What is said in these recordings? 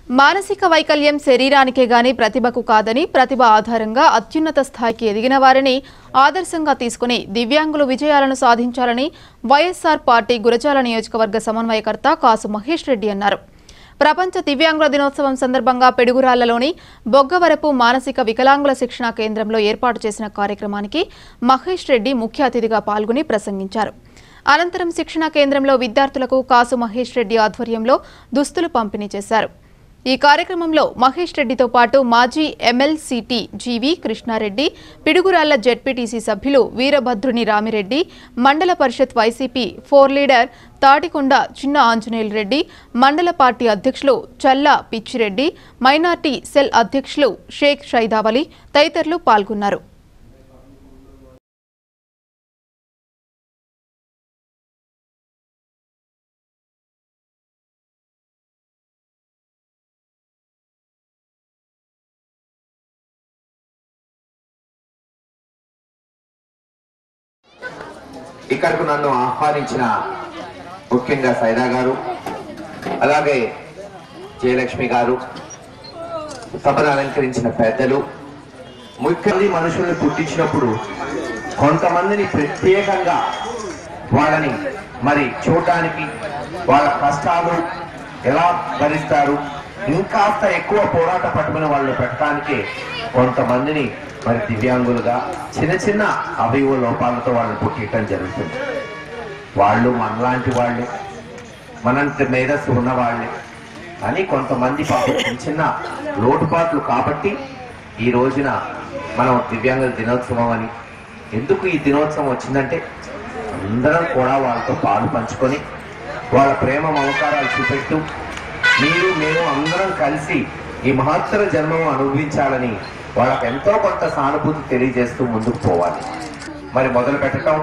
మానసిక వైకల్యం శరీరానికే గాని ప్రతిభకు కాదని ప్రతిభ ఆధారంగా అత్యున్నత స్థాయికి ఎదిగిన వారిని ఆదర్శంగా తీసుకుని దివ్యాంగులు విజయాలను సాధించాలని వైఎస్సార్ పార్టీ గురజాల నియోజకవర్గ సమన్వయకర్త కాసు మహేష్ రెడ్డి అన్నారు ప్రపంచ దివ్యాంగుల దినోత్సవం సందర్భంగా పిడుగురాళ్లలోని బొగ్గవరపు మానసిక వికలాంగుల శిక్షణా కేంద్రంలో ఏర్పాటు చేసిన కార్యక్రమానికి మహేష్ రెడ్డి ముఖ్య అతిథిగా పాల్గొని ప్రసంగించారు అనంతరం శిక్షణా కేంద్రంలో విద్యార్థులకు కాసు మహేష్ రెడ్డి ఆధ్వర్యంలో దుస్తులు పంపిణీ చేశారు ఈ కార్యక్రమంలో మహేష్ రెడ్డితో పాటు మాజీ MLC T G V Krishnareddy Piduguralla ZPTC సభ్యులు వీరభద్రుని రామిరెడ్డి మండల పరిషత్ YCP floor leader Tatikonda Chinna Anjaneyulu Reddy మండల పార్టీ అధ్యక్షులు చల్లా పిచ్చిరెడ్డి మైనార్టీ సెల్ అధ్యక్షులు షేక్ షైదావలి తదితరులు పాల్గొన్నారు ఇక్కడకు నన్ను ఆహ్వానించిన ముఖ్యంగా సైదా గారు అలాగే జయలక్ష్మి గారు సభను అలంకరించిన పెద్దలు ముఖ్యంగా మనుషుల్ని పుట్టించినప్పుడు కొంతమందిని ప్రత్యేకంగా వాళ్ళని మరి చూడటానికి వాళ్ళ కష్టాలు ఎలా భరిస్తారు ఇంకాస్త ఎక్కువ పోరాట పట్టుకుని వాళ్ళు పెట్టడానికి కొంతమందిని మరి దివ్యాంగులుగా చిన్న చిన్న అవయవ లోపాలతో వాళ్ళని పుట్టించడం జరుగుతుంది వాళ్ళు మనలాంటి వాళ్ళే మనంత మేధస్సు ఉన్న వాళ్ళే కానీ కొంతమంది పాపం చిన్న చిన్న లోటుపాట్లు కాబట్టి ఈ రోజున మనం దివ్యాంగుల దినోత్సవం అని ఎందుకు ఈ దినోత్సవం వచ్చిందంటే అందరం కూడా వాళ్ళతో పాలు పంచుకొని వాళ్ళ ప్రేమ మమకారాలు చూపెడుతూ మీరు మేము అందరం కలిసి ఈ మహత్తర జన్మను అనుభవించాలని వాళ్ళకి ఎంతో కొంత సానుభూతి తెలియజేస్తూ ముందుకు పోవాలి మరి మొదలు పెట్టడం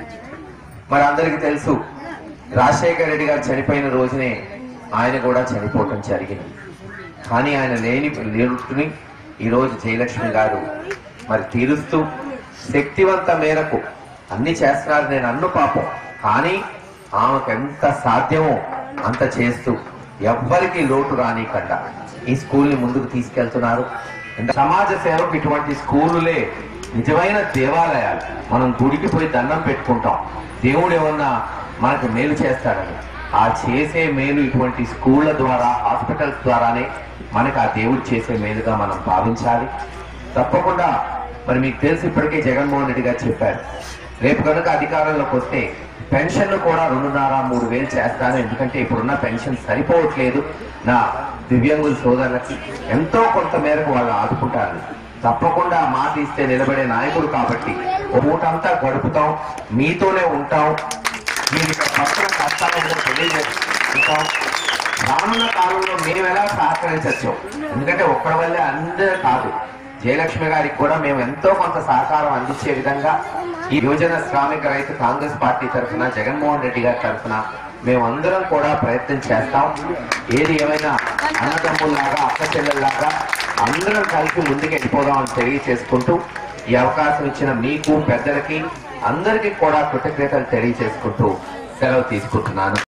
మరి అందరికీ తెలుసు రాజశేఖర రెడ్డి గారు చనిపోయిన రోజునే ఆయన కూడా చనిపోవటం జరిగింది కానీ ఆయన లేని లేనుట్టుని ఈరోజు జయలక్ష్మి గారు మరి తీరుస్తూ శక్తివంత మేరకు అన్ని చేస్తున్నారు నేను అన్ను పాపం కానీ ఆమెకు ఎంత సాధ్యమో అంత చేస్తూ ఎవ్వరికి లోటు రానికుండా ఈ స్కూల్ని ముందుకు తీసుకెళ్తున్నారు ఇంకా సమాజ సేవకు ఇటువంటి స్కూలులే నిజమైన దేవాలయాలు మనం గుడికి పోయి దండం పెట్టుకుంటాం దేవుడు ఏమన్నా మనకు మేలు చేస్తాడని ఆ చేసే మేలు ఇటువంటి స్కూళ్ళ ద్వారా హాస్పిటల్స్ ద్వారానే మనకు ఆ దేవుడు చేసే మేలుగా మనం భావించాలి తప్పకుండా మరి మీకు తెలిసి ఇప్పటికే జగన్మోహన్ రెడ్డి గారు చెప్పారు రేపు కనుక అధికారంలోకి వస్తే పెన్షన్లు కూడా రెండున్నర మూడు వేలు చేస్తాను ఎందుకంటే ఇప్పుడున్న పెన్షన్ సరిపోవట్లేదు నా దివ్యాంగుల సోదరులకి ఎంతో కొంత మేరకు వాళ్ళు ఆదుకుంటారు తప్పకుండా మాట ఇస్తే నిలబడే నాయకుడు కాబట్టి ఓ పూటంతా గడుపుతాం మీతోనే ఉంటాం మీరు ఇక్కడ పక్కన కష్టాలను తెలియజేస్తాం రానున్న కాలంలో మేము ఎలా సహకరించచ్చు ఎందుకంటే ఒక్కడి వల్లే అందరూ కాదు జయలక్ష్మి గారికి కూడా మేము ఎంతో కొంత సహకారం అందించే విధంగా ఈ యువజన శ్రామిక రైతు కాంగ్రెస్ పార్టీ తరఫున జగన్మోహన్ రెడ్డి గారి తరఫున మేమందరం కూడా ప్రయత్నం చేస్తాం ఏది ఏమైనా అన్నదమ్ముల్లాగా అక్క చెల్లెల్లాగా అందరం కలిసి ముందుకు వెళ్ళిపోదాం అని తెలియచేసుకుంటూ ఈ అవకాశం ఇచ్చిన మీకు పెద్దలకి అందరికీ కూడా కృతజ్ఞతలు తెలియచేసుకుంటూ సెలవు తీసుకుంటున్నాను